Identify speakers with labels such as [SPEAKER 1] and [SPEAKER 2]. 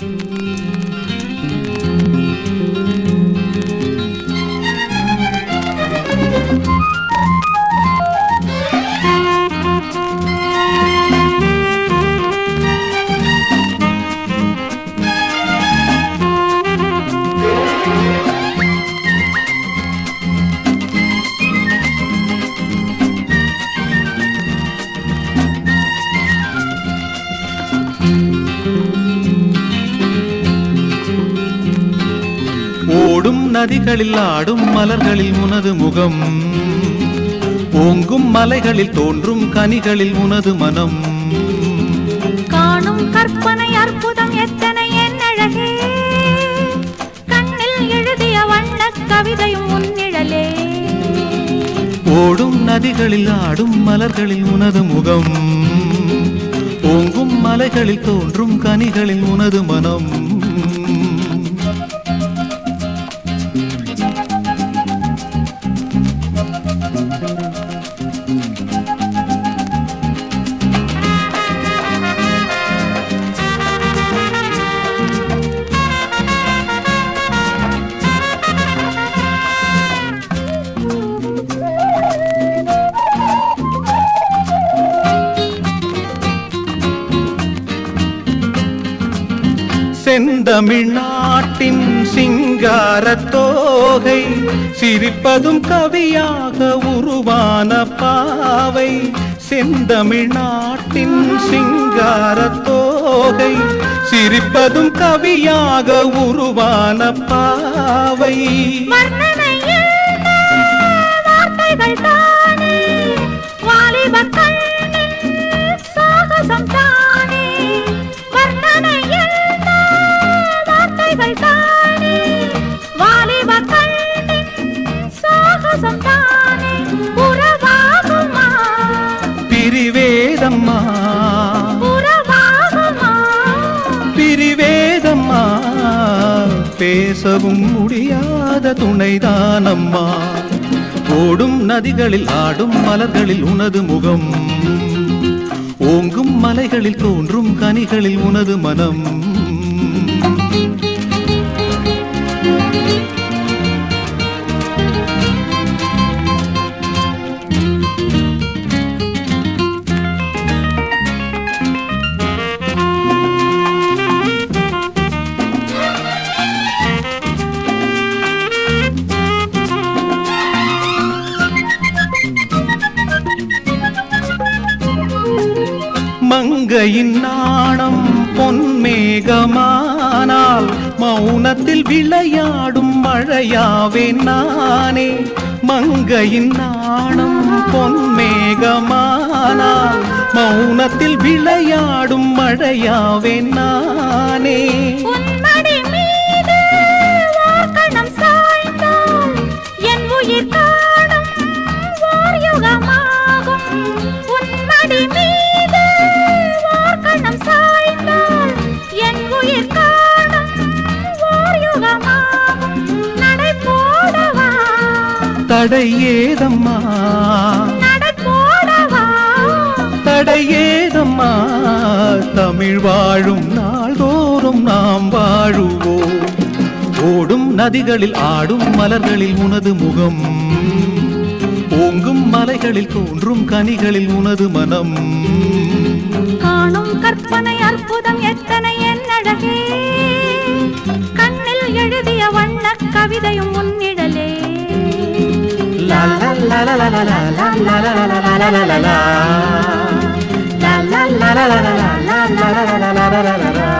[SPEAKER 1] ஓடும் நதிகளில் ஆடும் மலர்களில் உனது முகம் ஓங்கும் மலைகளில் தோன்றும் கனிகளில் உனது மனம்
[SPEAKER 2] காணும் கற்பனை அற்புதம் எத்தனை என் அழகே கண்ணில் எழுதிய வண்ணக் கவிதையும் உன்னிழலே
[SPEAKER 1] ஓடும் நதிகளில் ஆடும் மலர்களில் உனது முகம் ஓங்கும் மலைகளில் தோன்றும் கனிகளில் உனது மனம் செந்தமிழ்நாட்டின் சிங்காரத் தோகை சிரிப்பதும் கவியாக உருவான பாவை செந்தமிழ்நாட்டின் சிங்காரத் தோகை சிரிப்பதும் கவியாக உருவான பாவை
[SPEAKER 2] வர்ணனை என்ன வார்த்தைகள் தானே வாலிப கண்ணின் சாகசம் தானே வர்ணனை என்ன வார்த்தைகள் தானே வாலிப கண்ணின் சாகசம் தானே உறவாகுமா
[SPEAKER 1] பிரிவேதம்மா
[SPEAKER 2] உறவாகுமா
[SPEAKER 1] பிரிவேதம்மா பேசவும் முடியாத துணைதானம்மா ஓடும் நதிகளில் ஆடும் மலர்களில் உனது முகம் ஓங்கும் மலைகளில் தோன்றும் கனிகளில் உனது மனம் மங்கையின் நாணம் பொன்மேகமானால் மௌனத்தில் விளையாடும் மழையாவே நானே மங்கையின் நாணம் பொன்மேகமானால் மௌனத்தில் விளையாடும் மழையாவே நானே
[SPEAKER 2] உன்மடி மீது வார்க்கணம் சாய்ந்தால் என் உயிர் காணும் ஓர் யுகமாகும் உன்மடி மீது வார்க்கணம் சாய்ந்தால் என் உயிர் காணும் ஓர் யுகமாகும் நடை போடவா
[SPEAKER 1] தடை ஏதம்மா
[SPEAKER 2] நடை போடவா
[SPEAKER 1] தடை ஏதம்மா தமிழ் வாழும் நாள்தோறும் நாம் வாழுவோம் ஓடும் நதிகளில் ஆடும் மலர்களில் உனது முகம் ஓங்கும் மலைகளில் தோன்றும் கனிகளில் உனது மனம்
[SPEAKER 2] காணும் கற்பனை அற்புதம் எத்தனை என் அழகே கண்ணில் எழுதிய வண்ணக் கவிதையும் முன்னிடலே
[SPEAKER 1] லா லா லா லா லா லா லா லா லா லா லா லா லா லா லா. லா லா லா லா லா லா லா லா லா லா லா லா லா லா.